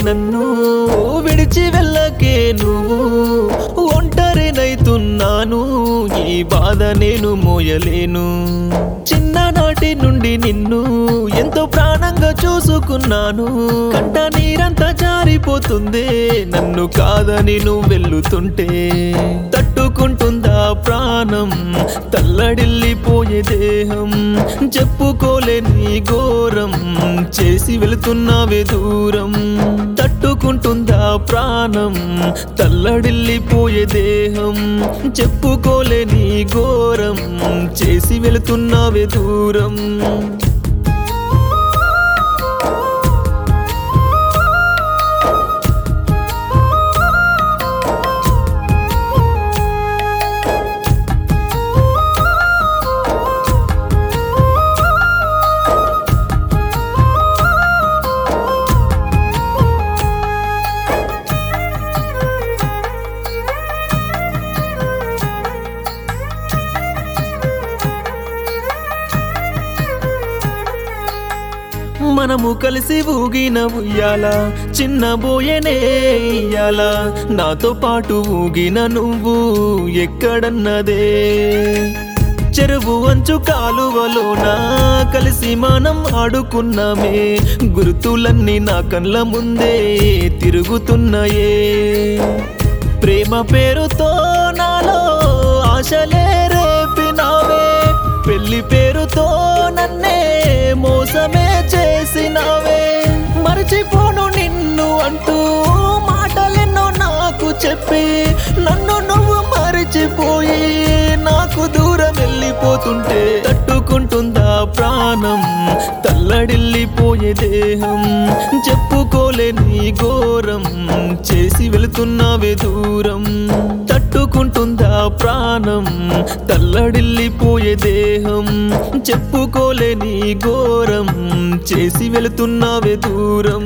నన్ను విడిచి వెళ్ళకే నువ్వు ఒంటరినైతున్నాను ఈ బాధ నేను మోయలేను చిన్ననాటి నుండి నిన్ను ఎంతో ప్రాణంగా చూసుకున్నాను కంట నీరంతా జారిపోతుంది నన్ను కాదని నువ్వు వెళ్ళుతుంటే తట్టుకుంటుందా ప్రాణం తల్లడిల్లిపోయే దేహం చెప్పుకోలేని ఘోరం చేసి వెళుతున్నావే దూరం తట్టుకుంటుందా ప్రాణం తల్లడిల్లిపోయే దేహం చెప్పుకోలేని ఘోరం చేసి వెళుతున్నావే దూరం మనము కలిసి ఊగిన ఉయ్యాల చిన్న బోయనే ఇయ్యాల నాతో పాటు ఊగిన నువ్వు ఎక్కడన్నదే చెరువు అంచు కాలువలోన కలిసి మనం ఆడుకున్నామే గుర్తులన్నీ నా కళ్ళ ముందే తిరుగుతున్నాయే ప్రేమ పేరుతో నాలో ఆశలే రేపినావే పెళ్లి పేరుతో నన్నే మోసమే చేసినావే మర్చిపోను నిన్ను అంటూ మాటలెన్నో నాకు చెప్పి నన్ను నువ్వు మరిచిపోయి నాకు దూరం వెళ్ళిపోతుంటే తట్టుకుంటుందా ప్రాణం తల్లడిల్లిపోయే దేహం చెప్పుకోలేని ఘోరం చేసి వెళుతున్నావే దూరం తట్టుకుంటుందా ప్రాణం తల్లడిల్లిపోయే దేహం చెప్పుకోలేని ఘోరం చేసి వెళుతున్నావే దూరం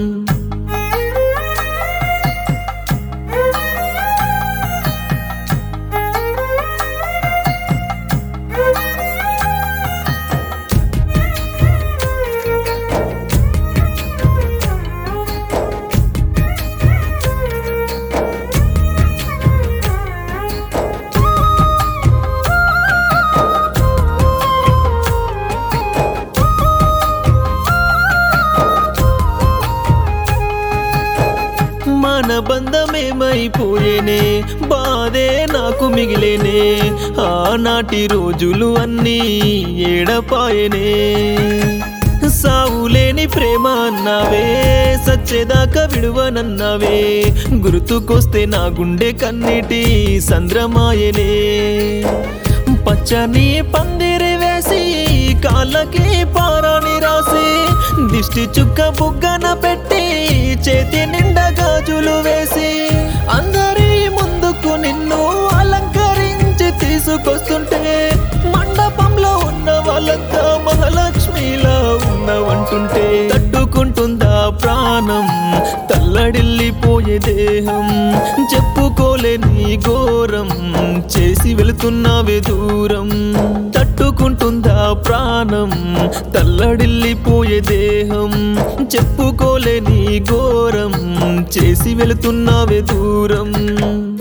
మన బంధమేమైపోయేనే బాధే నాకు మిగిలేనే ఆనాటి రోజులు అన్నీ ఏడపాయనే సావులేని ప్రేమ అన్నావే సచ్చేదాకా విడువనన్నావే గుర్తుకొస్తే నా గుండె కన్నీటి సంద్రమాయనే పచ్చని పందిరి వేసి కాళ్ళకి పారాని రాసి దిష్టి చుక్క బుగ్గన పెట్టి చేతి నిండా గాజులు వేసి అందరి ముందుకు నిన్ను అలంకరించి తీసుకొస్తుంటే మండపంలో ఉన్న వాళ్ళంతా మహాలక్ష్మిలా ఉన్నవంటుంటే తట్టుకుంటుందా ప్రాణం తల్లడిల్లిపోయే దేహం చెప్పుకోలేని ఘోరం చేసి వెళుతున్నావే దూరం తట్టుకుంటుందా ప్రాణం తల్లడిల్లిపోయే దేహం చెప్పుకోలేని ఘోరం చేసి వెళుతున్నావే దూరం